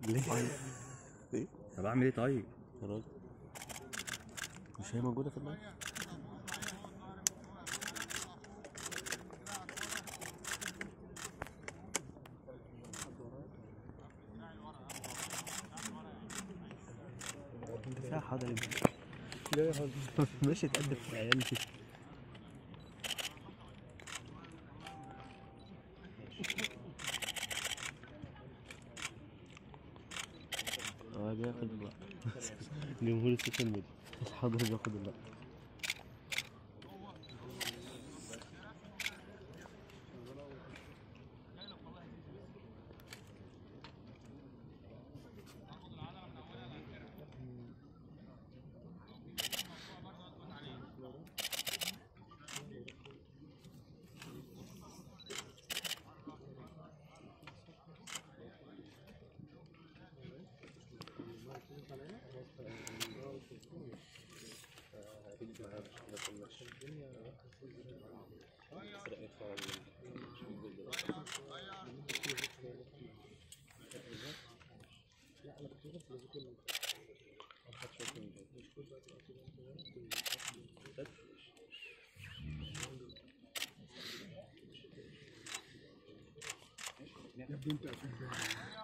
ليه؟ ايه؟ طب اعمل ايه طيب يا راجل مش هي موجودة في اللايف؟ انت فيها حاضر يا ابني. لا يا حاضر ماشي تقدم في العيال دي اه بياخد الوقت جمهور السوشيال ميديا الحاضر بياخد الوقت يا ابني انت